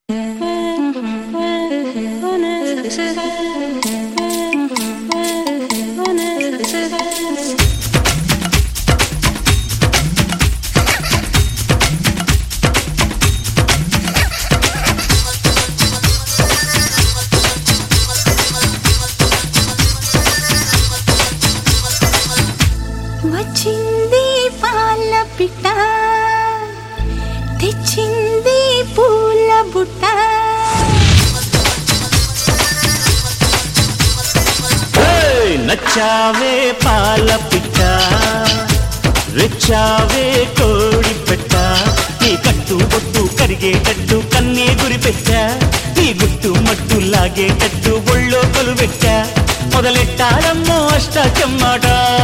వచ్చింది పాల పిట్ట తెచ్చింది పూల బుట్ట ఏయ్! నచ్చావే పాల పిట్ట రెచ్చావే కోడి పెట్ట నీ కట్టు బొట్టు కరిగేటట్టు కన్నే గురి పెట్టా నీ గుట్టు మట్టు లాగేటట్టు ఒళ్ళో కొలు పెట్టా మొదలెట్టాలమ్మో అష్ట చెమ్మాట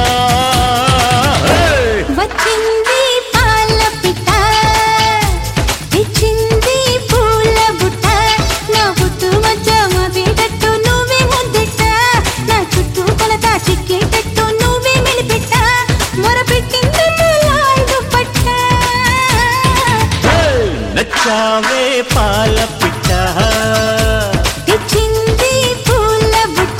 వచ్చింది పాల పిట్ట తెచ్చింది పూల బుట్ట నా బుట్టు మధ్య మవేటట్టు నువ్వే ముద్దెట్ట నా చుట్టూ కొలత చిక్కేటట్టు నువ్వే మెలిపెట్ట మొరపెట్టింది లాడు పట్ట నచ్చావే పాల పిట్ట తెచ్చింది పూల బుట్ట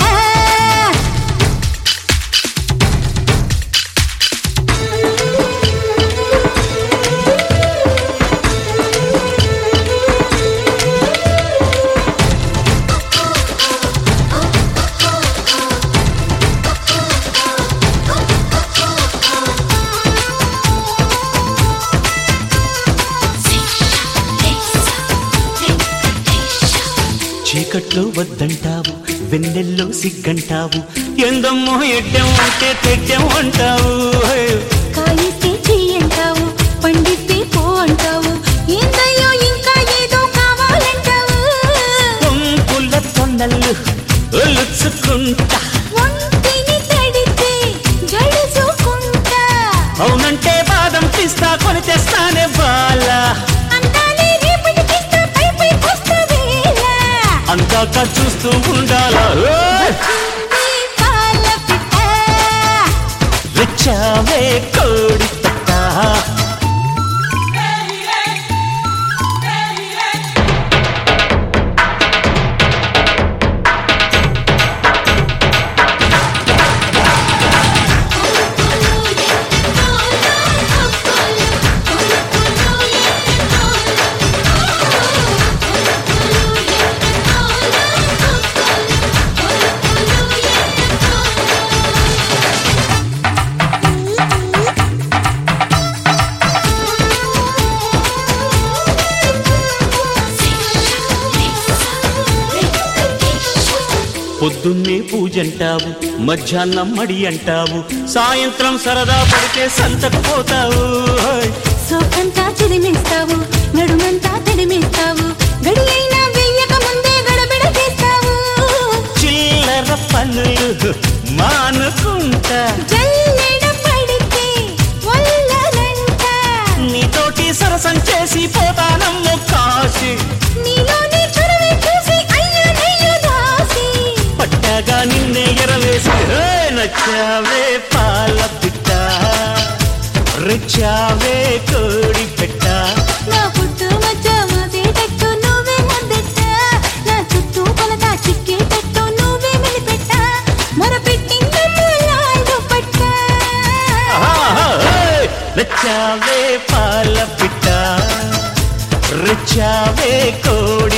చీకట్లో వద్దంటావు వెన్నెల్లో సిగ్గంటావు ఎందమ్మో ఎడ్డం అంటే తెడ్డం అంటావు కాయిస్తే చెయ్యంటావు పండిస్తే పో అంటావు ఏందయ్యో ఇంకా ఏదో కావాలంటావు పొంపుల తొన్నలు ఒలుచుకుంటా ఒంటిని తడితే జడుచుకుంటా అవునంటే బాదం పిస్తా కొని తెస్తానే బాల అందాలే రేపటికిస్తా పై పై కొస్తా వేళ అందాక చూస్తూ ఉండాలా వచ్చింది పాల పిట్ట రెచ్చావే కోడి పెట్ట పొద్దున్నే పూజంటావు మధ్యాహ్నం మడి అంటావు సాయంత్రం సరదా పడితే సంతకు పోతావు సోకంతా చిరిమిస్తావు నడుమంతా తడిమిస్తావు గడి అయినా వెయ్యక ముందే గడబిడ చేస్తావు చిల్లర పనులు మానుకుంటా జల్లెడ పడితే వల్లనంట నీతోటి సరసం చేసి పోతానమ్మో కాశీ నీలోని చొరవే చూసి అయ్యో నయ్యో దాసి పట్టాగా నిన్నే ఎరవేసి హే, నచ్చావే పాల పిట్ట రెచ్చావే కోడి పెట్ట నా పుట్టు మధ్య మదేటట్టు నువ్వే ముద్దెట్ట నా చుట్టూ కొలత చిక్కేటట్టు నువ్వే మెలిపెట్ట మొరపెట్టిందమ్ము లాడు పట్ట ఆహా, హే, నచ్చావే పాల పిట్ట రెచ్చావే కోడి